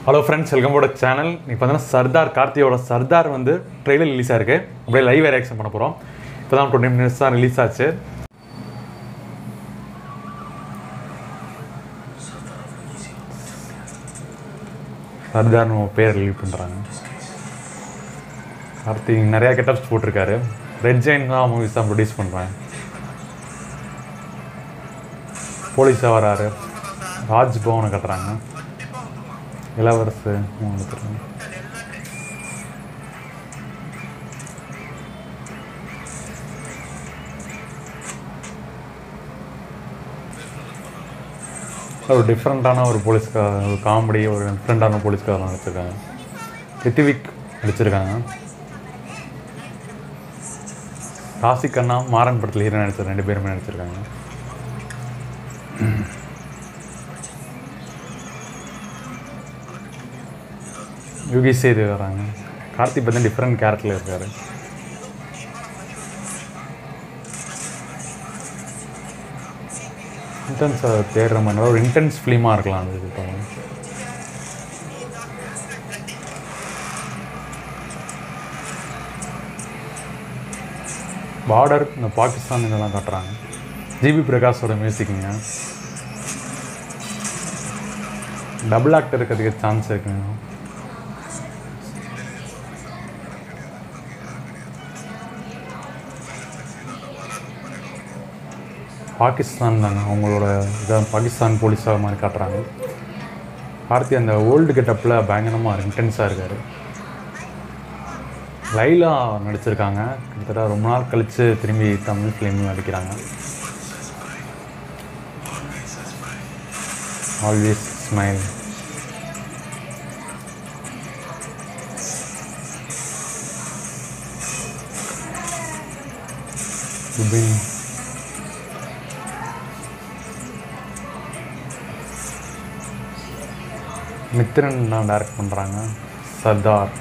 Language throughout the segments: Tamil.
ஹலோ ஃப்ரெண்ட்ஸ் வெல்கம் போட சேனல் இப்போ பார்த்தீங்கன்னா சர்தார் கார்த்தியோட சர்தார் வந்து ட்ரெய்லர் ரிலீஸ் ஆயிருக்கு அப்படியே லைவ் ரியாக்ஷன் பண்ண போகிறோம் இப்போ தான் டுவெண்ட்டி மினிட்ஸ் தான் ரிலீஸ் ஆச்சு சர்தார்னு ஒரு பேர் ரிலீவ் பண்ணுறாங்க கார்த்திக் நிறையா கெட்டப்ஸ் போட்டிருக்காரு ரெட் ஜெயின் தான் மூவிஸ் தான் ப்ரொடியூஸ் பண்ணுறாங்க போலீஸாக வராரு ராஜ் பவனை கட்டுறாங்க இளவரசு மூணு பேர். ஒரு டிஃப்ரெண்ட்டான ஒரு போலீஸ்கார ஒரு காமெடி ஒரு டிஃப்ரெண்ட்டான போலீஸ்காரெலாம் நடிச்சிருக்காங்க ரித்திவிக் நடிச்சிருக்காங்க ராசி கண்ணா மாறன் படத்தில் ஹீரோ நடிச்ச ரெண்டு பேருமே நடிச்சிருக்காங்க யுகி சேது வராங்க கார்த்திக் பார்த்தா டிஃப்ரெண்ட் கேரக்டரில் இருக்காரு இன்டென்ஸ் தேடுற மாதிரி ஒரு இன்டென்ஸ் ஃபிலிமாக இருக்கலாம் அது இது படம் பார்டர் இந்த பாகிஸ்தான் இதெல்லாம் காட்டுறாங்க ஜிபி பிரகாஷோட மியூசிக்குங்க டபுள் ஆக்டர் இருக்கிறதுக்கு சான்ஸ் இருக்குங்க பாகிஸ்தான் தாங்க அவங்களோட இதான் பாகிஸ்தான் போலீஸாக மாதிரி காட்டுறாங்க கார்த்தி அந்த ஓல்டு கெட்டப்பில் பயங்கரமாக இன்டென்ஸாக இருக்கார் லைலா நடிச்சிருக்காங்க கிட்டத்தட்ட ரொம்ப நாள் கழித்து திரும்பி தமிழ் ஃபிலிம் நடிக்கிறாங்க ஆல்வேஸ் ஸ்மைல் சுபின் மித்ரன் தான் டைரக்ட் பண்ணுறாங்க சர்தார்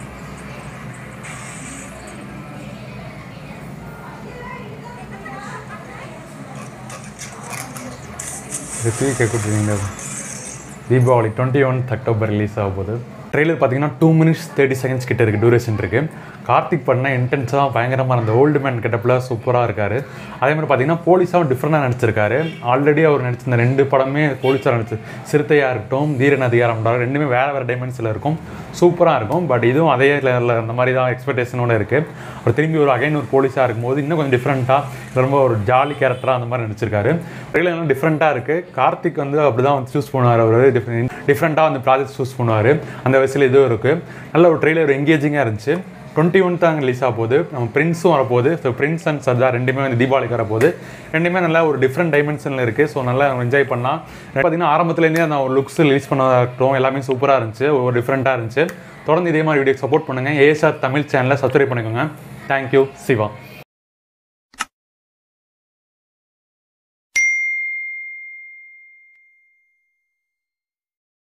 ரித்விக் கூட்டிருந்தீங்க Deepavali twenty one October release ஆக போகுது ட்ரெய்லர் பார்த்தீங்கன்னா டூ மினிட்ஸ் தேர்ட்டி செகண்ட்ஸ் கிட்ட இருக்குது டூரேஷன் இருக்குது கார்த்திக் பண்ண இன்டென்ஸாக பயங்கரமாக அந்த ஓல்டு மேன் கெட்டப்பில் சூப்பராக இருக்கார் அதே மாதிரி பார்த்தீங்கன்னா போலீஸாகவும் டிஃப்ரெண்டாக நடிச்சிருக்காரு ஆல்ரெடி அவர் நடிச்சிருந்த ரெண்டு படமே போலீஸாக நடிச்சு சிறுத்தையாக இருக்கட்டும் தீரன் அதிகாரம் ரெண்டுமே வேறு வேறு டைமென்ஷனில் இருக்கும் சூப்பராக இருக்கும் பட் இதுவும் அதே லெவலில் அந்த மாதிரி தான் எக்ஸ்பெக்டேஷனோட இருக்குது அவர் திரும்பி ஒரு அகைன் ஒரு போலீஸாக இருக்கும்போது இன்னும் கொஞ்சம் டிஃப்ரெண்ட்டாக ரொம்ப ஒரு ஜாலி கேரக்டராக அந்த மாதிரி நடிச்சிருக்காரு ட்ரெயிலர் டிஃப்ரெண்ட்டாக இருக்குது கார்த்திக் வந்து அப்படி தான் வந்து சூஸ் பண்ணுவார் அவர் டிஃப்ரெண்ட் டிஃப்ரெண்ட்டாக வந்து ப்ராஜெக்ட் சூஸ் பண்ணுவார் அந்த வயசில் இதுவும் இருக்குது நல்ல ஒரு ட்ரெயிலர் எங்கேஜிங்காக இருந்துச்சு டுவெண்ட்டி ஒன் தான் ரிலீஸ் ஆக போகுது நம்ம பிரின்ஸும் வரப்போகுது ஸோ பிரின்ஸ் அண்ட் சர்தார் ரெண்டுமே வந்து தீபாவளிக்கு வரப்போகுது ரெண்டுமே நல்லா ஒரு டிஃப்ரெண்ட் டைமென்ஷனில் இருக்குது ஸோ நல்லா என்ஜாய் பண்ணலாம் பார்த்தீங்கன்னா ஆரம்பத்துலேருந்தே அந்த ஒரு லுக்ஸ் ரிலீஸ் பண்ணதாக இருக்கட்டும் எல்லாமே சூப்பராக இருந்துச்சு ஒரு டிஃப்ரெண்ட்டாக இருந்துச்சு தொடர்ந்து இதே மாதிரி வீடியோ சப்போர்ட் பண்ணுங்கள் ஏஎஸ்ஆர் தமிழ் சேனலை சப்ஸ்கிரைப் பண்ணிக்கோங்க தேங்க்யூ சிவா